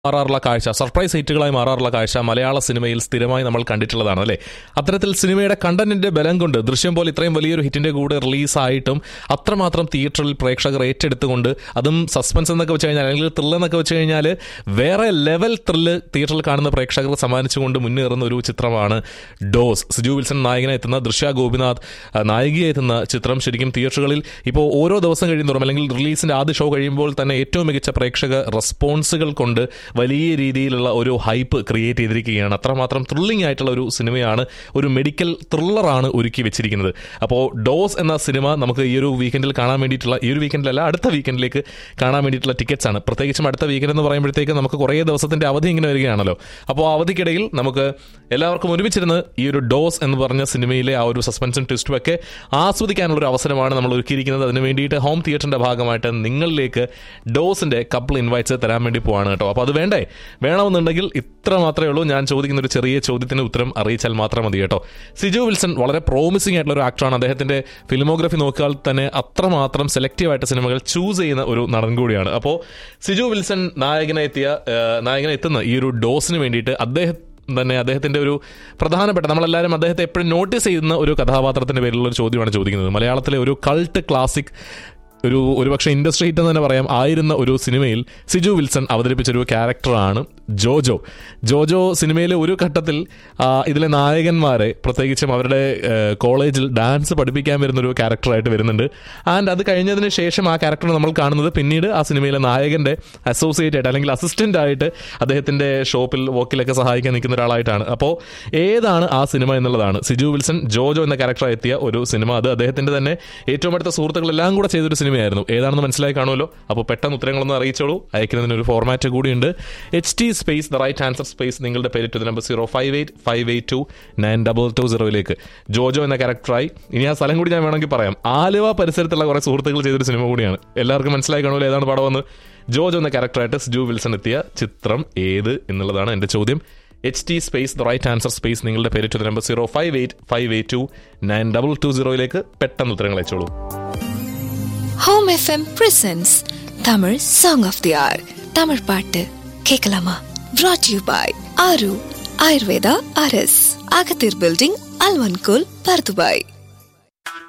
മാറാറുള്ള കാഴ്ച സർപ്രൈസ് ഹിറ്റുകളായി മാറാറുള്ള കാഴ്ച മലയാള സിനിമയിൽ സ്ഥിരമായി നമ്മൾ കണ്ടിട്ടുള്ളതാണ് അല്ലേ അത്തരത്തിൽ സിനിമയുടെ കണ്ടന്റിന്റെ ബലം കൊണ്ട് ദൃശ്യം പോലെ ഇത്രയും വലിയൊരു ഹിറ്റിന്റെ കൂടെ റിലീസായിട്ടും അത്രമാത്രം തിയേറ്ററിൽ പ്രേക്ഷകർ ഏറ്റെടുത്തുകൊണ്ട് അതും സസ്പെൻസ് എന്നൊക്കെ വെച്ച് കഴിഞ്ഞാൽ അല്ലെങ്കിൽ ത്രില്ല് എന്നൊക്കെ വെച്ച് കഴിഞ്ഞാൽ വേറെ ലെവൽ ത്രില്ല് തിയേറ്ററിൽ കാണുന്ന പ്രേക്ഷകർ സമ്മാനിച്ചുകൊണ്ട് മുന്നേറുന്ന ഒരു ചിത്രമാണ് ഡോസ് സിജു വിൽസൺ നായകനെ എത്തുന്ന ദൃശ്യ ഗോപിനാഥ് ആ, നായികയെ എത്തുന്ന ചിത്രം ശരിക്കും തിയേറ്ററുകളിൽ ഇപ്പോൾ ഓരോ ദിവസം കഴിയുന്നതോറും അല്ലെങ്കിൽ റിലീസിന്റെ ആദ്യ ഷോ കഴിയുമ്പോൾ തന്നെ ഏറ്റവും മികച്ച പ്രേക്ഷക റെസ്പോൺസുകൾ കൊണ്ട് വലിയ രീതിയിലുള്ള ഒരു ഹൈപ്പ് ക്രിയേറ്റ് ചെയ്തിരിക്കുകയാണ് അത്രമാത്രം ത്രില്ലിംഗ് ആയിട്ടുള്ള ഒരു സിനിമയാണ് ഒരു മെഡിക്കൽ ത്രില്ലറാണ് ഒരുക്കി വെച്ചിരിക്കുന്നത് അപ്പോൾ ഡോസ് എന്ന സിനിമ നമുക്ക് ഈ ഒരു വീക്കെൻഡിൽ കാണാൻ വേണ്ടിയിട്ടുള്ള ഈ ഒരു വീക്കെൻഡിലല്ല അടുത്ത വീക്കെൻഡിലേക്ക് കാണാൻ വേണ്ടിയിട്ടുള്ള ടിക്കറ്റ്സ് ആണ് പ്രത്യേകിച്ചും അടുത്ത വീക്കെൻഡ് എന്ന് പറയുമ്പോഴത്തേക്ക് നമുക്ക് കുറേ ദിവസത്തിന്റെ അവധി ഇങ്ങനെ വരികയാണല്ലോ അപ്പോൾ ആ അവധിക്കിടയിൽ നമുക്ക് എല്ലാവർക്കും ഒരുമിച്ചിരുന്ന് ഈ ഒരു ഡോസ് എന്ന് പറഞ്ഞ സിനിമയിലെ ആ ഒരു സസ്പെൻസും ട്വിസ്റ്റും ഒക്കെ ആസ്വദിക്കാനുള്ള ഒരു അവസരമാണ് നമ്മൾ ഒരുക്കിയിരിക്കുന്നത് അതിന് വേണ്ടിയിട്ട് ഹോം തിയേറ്ററിന്റെ ഭാഗമായിട്ട് നിങ്ങളിലേക്ക് ഡോസിന്റെ കപ്പിൾ ഇൻവൈറ്റ്സ് തരാൻ വേണ്ടി പോവാണ് കേട്ടോ അപ്പോൾ അത് വേണ്ടേ വേണമെന്നുണ്ടെങ്കിൽ ഇത്ര മാത്രമേ ഉള്ളൂ ഞാൻ ചോദിക്കുന്ന ഒരു ചെറിയ ചോദ്യത്തിന് ഉത്തരം അറിയിച്ചാൽ മാത്രം മതി കേട്ടോ സിജു വിൽസൺ വളരെ പ്രോമിസിംഗ് ആയിട്ടുള്ള ഒരു ആക്ടറാണ് അദ്ദേഹത്തിന്റെ ഫിലിമോഗ്രഫി നോക്കിയാൽ തന്നെ അത്രമാത്രം സെലക്റ്റീവ് ആയിട്ട് സിനിമകൾ ചൂസ് ചെയ്യുന്ന ഒരു നടൻ കൂടിയാണ് അപ്പോൾ സിജു വിൽസൺ നായകനെ എത്തിയ ആ, നായകനെ എത്തുന്ന ഈ ഒരു ഡോസിന് വേണ്ടിയിട്ട് അദ്ദേഹം തന്നെ അദ്ദേഹത്തിന്റെ ഒരു പ്രധാനപ്പെട്ട നമ്മളെല്ലാവരും അദ്ദേഹത്തെ എപ്പോഴും നോട്ടീസ് ചെയ്യുന്ന ഒരു കഥാപാത്രത്തിന്റെ പേരിലുള്ള ഒരു ചോദ്യമാണ് ചോദിക്കുന്നത് മലയാളത്തിലെ ഒരു കൾട്ട് ക്ലാസിക് ഒരു ഒരുപക്ഷെ ഇൻഡസ്ട്രി ഹിറ്റ് എന്ന് തന്നെ പറയാം ആയിരുന്ന ഒരു സിനിമയിൽ സിജു വിൽസൺ അവതരിപ്പിച്ച ഒരു ക്യാരക്ടറാണ് ജോജോ ജോജോ സിനിമയിലെ ഒരു ഘട്ടത്തിൽ ആ, ഇതിലെ നായകന്മാരെ പ്രത്യേകിച്ചും അവരുടെ ഏ, കോളേജിൽ ഡാൻസ് പഠിപ്പിക്കാൻ വരുന്ന ഒരു ക്യാരക്ടറായിട്ട് വരുന്നുണ്ട് ആൻഡ് അത് കഴിഞ്ഞതിന് ശേഷം ആ ക്യാരക്ടർ നമ്മൾ കാണുന്നത് പിന്നീട് ആ സിനിമയിലെ നായകന്റെ അസോസിയേറ്റ് ആയിട്ട് അല്ലെങ്കിൽ അസിസ്റ്റന്റ് ആയിട്ട് അദ്ദേഹത്തിന്റെ ഷോപ്പിൽ വോക്കിലൊക്കെ സഹായിക്കാൻ നിൽക്കുന്ന ഒരാളായിട്ടാണ് അപ്പോൾ ഏതാണ് ആ സിനിമ എന്നുള്ളതാണ് സിജു വിൽസൺ ജോജോ എന്ന ക്യാരക്ടറായി എത്തിയ ഒരു സിനിമ അത് അദ്ദേഹത്തിന്റെ തന്നെ ഏറ്റവും അടുത്ത സുഹൃത്തുക്കളെല്ലാം കൂടെ ചെയ്തൊരു സിനിമയായിരുന്നു ഏതാണെന്ന് മനസ്സിലായി കാണുമല്ലോ അപ്പോൾ പെട്ടെന്ന് ഉത്തരങ്ങളൊന്ന് അറിയിച്ചോളൂ അയക്കുന്നതിന് ഒരു ഫോർമാറ്റ് കൂടിയുണ്ട് H T space the right answer space നിങ്ങളുടെ പേര് to number zero five eight five eight two nine double two സീറോയിലേക്ക് ജോജോ എന്ന ക്യാരക്ടറായി ഇനി ആ സ്ഥലം കൂടി ഞാൻ വേണമെങ്കിൽ പറയാം ആലുവ പരിസരത്തുള്ള കുറേ സുഹൃത്തുക്കൾ ചെയ്തൊരു സിനിമ കൂടിയാണ് എല്ലാവർക്കും മനസ്സിലായി കാണുമല്ലോ ഏതാണ് പടമെന്ന് ജോജോ എന്ന ക്യാരക്ടറായിട്ട് സിജു വിൽസൺ എത്തിയ ചിത്രം ഏത് എന്നുള്ളതാണ് എൻ്റെ ചോദ്യം H T space the right answer space നിങ്ങളുടെ പേര് to number zero five eight five eight two nine double two സീറോയിലേക്ക് പെട്ടെന്ന് ഉത്തരങ്ങൾ അയച്ചോളൂ home FM presents Tamil song of the hour Tamil பாட்டு கேட்கலாமா brought யூ பாய் ஆரு ஆயுர்வேதா அரஸ் அகத்தீர் பில்டிங் அல்வன்கோல் பர்துபாய்